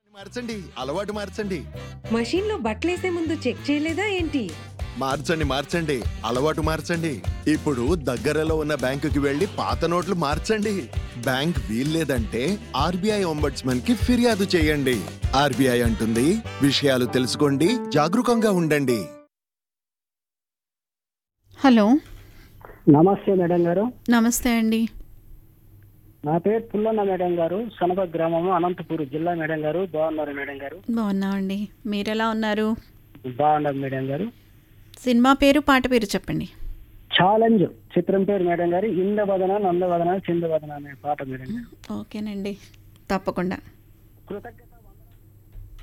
మార్చండి అలవాటు మార్చండి మషీన్లో బట్టలేసే ముందు చెక్ చేయలేదా ఏంటి మార్చండి మార్చండి అలవాటు మార్చండి ఇప్పుడు దగ్గరలో ఉన్న బ్యాంకుకి వెళ్లి పాత నోట్లు మార్చండి బ్యాంక్ వీల్లేదంటే ఆర్బీఐ ఒంబడ్స్మన్ కి ఫిర్యాదు చేయండి ఆర్బీఐ అంటుంది విషయాలు తెలుసుకోండి జాగరూకంగా ఉండండి హలో నమస్తే మేడం గారు నమస్తే అండి నా పేరు పుల్లన్న మేడం గారు సనప గ్రామము అనంతపూర్ జిల్లా మేడం గారు బాగున్నారు మేడం గారు బాగున్నామండి మీరెలా ఉన్నారు బాగున్నారు మేడం గారు సినిమా పేరు పాట పేరు చెప్పండి ఛాలెంజ్ చిత్రం పేరు మేడం గారు ఇందవదన నందవదన చిందవదన అనే పాట మేడం గారు ఓకేనండి తప్పకుండా కృతజ్ఞత